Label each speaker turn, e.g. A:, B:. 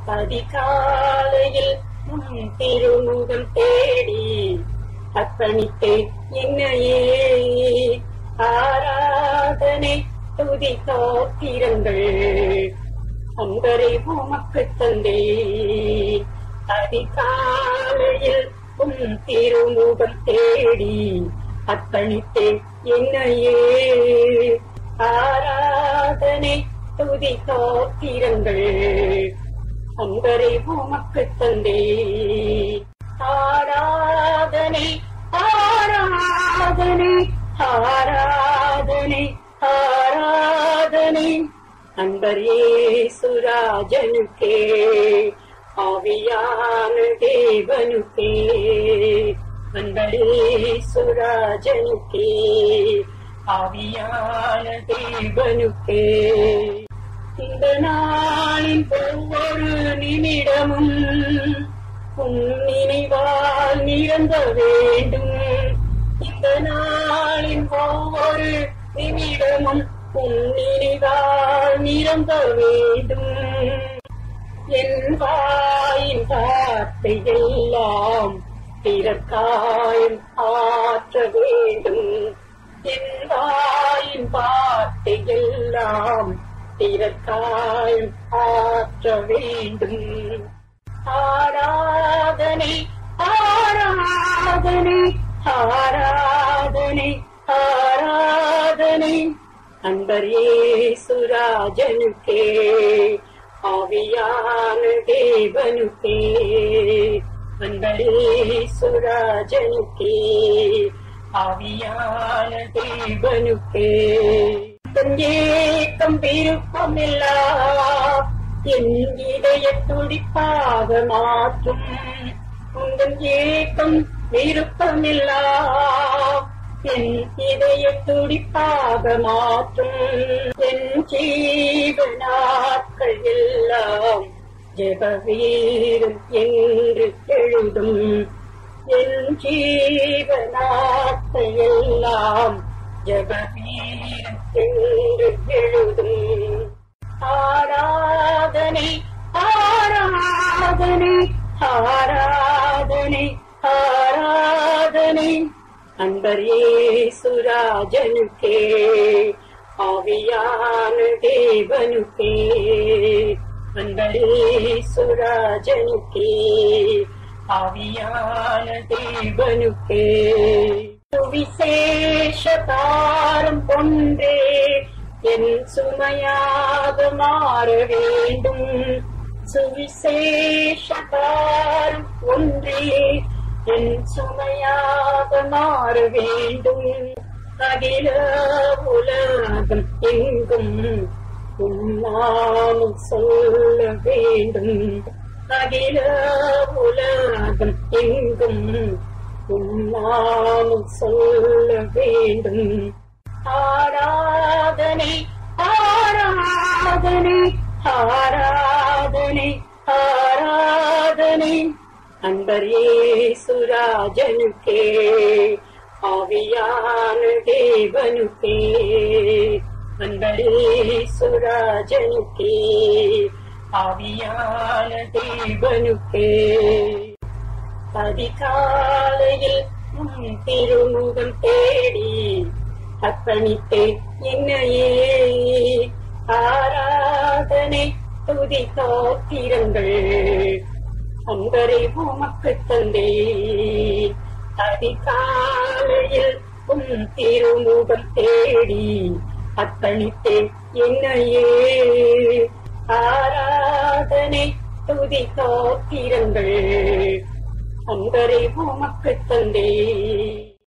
A: அதிகாலையில் உன் திருமுகம் தேடி அர்ப்பணித்தேன் என்னையே ஆராதனை துதி காத்திரங்கள் அன்பரை உமக்கு தந்தே அதிகாலையில் உன் திருமுகம் தேடி அர்ப்பணித்தேன் என்னையே ஆராதனை துதி காத்திரங்கள் அன்பரை உமக்கு தந்தே ஆராதனை ஆராதனை ஆராதனை ஆராதனை அன்பரே சுராஜனுக்கே ஆவியான தேவனுக்கே அன்பரே சுராஜனுக்கே ஆவியான தேவனுக்கே இந்த நாளின் ஒவ்வொரு நிமிடமும் உன் நினைவால் நிரம்ப வேண்டும் இந்த நாளின் ஒவ்வொரு நிமிடமும் உன் நினைவால் நிரம்ப வேண்டும் என் வாயின் வார்த்தை எல்லாம் பிறக்காயம் ஆற்ற வேண்டும் என் வாயின் வார்த்தை எல்லாம் பிறக்காயம் ஆற்ற வேண்டும் ஆராதனை ஆராதனை ஆராதனை ஆராதனை அன்பரே சுராஜனுக்கே ஆவியான தேவனுக்கே அன்பரே சுராஜனுக்கே ஆவியான தேவனுக்கே தன் ஏக்கம் விருப்பமில்லா என் இதய துடிப்பாக மாற்றும் உங்கள் ஏக்கம் விருப்பமில்லா என் இதய துடிப்பாக மாற்றும் என் ஜீவ நாட்கள் எல்லாம் ஜெப வீரம் என்று எழுதும் என் ஜீவ நாட்கள் எல்லாம் ஜெப வீரம் என்று எழுதும் ஆராதனை ஆராதனை ஆராதனை ஆராதனை அன்பரே சுராஜனுக்கே ஆவியான தேவனுக்கே அன்பரே சுராஜனுக்கே ஆவியான தேவனுக்கே சுவிசேஷ தாரம் கொன்றே என் சுமையாக மாற வேண்டும் சுவிசேஷகாரம் ஒன்றே என் சுமையாக மாற வேண்டும் அகில உலகம் எங்கும் உன்னாமும் சொல்ல வேண்டும் அகில உலகம் எங்கும் உன்னாமும் சொல்ல வேண்டும் ஆராதனை ஆராதனை ஆராதனை ஆராதனை அன்பரே சுராஜனுக்கே ஆவியான தேவனுக்கே அன்பரே சுராஜனுக்கே ஆவியான தேவனுக்கே அதிகாலையில் உன் திருமுகம் தேடி அர்ப்பணித்தேன் என்னையே ஆராதனை துதி காத்திரங்கள் அன்பரை உமக்கு தந்தே அதிகாலையில் உன் திருமுகம் தேடி அர்ப்பணித்தேன் என்னையே ஆராதனை துதி காத்திரங்கள் அன்பரை உமக்கு தந்தே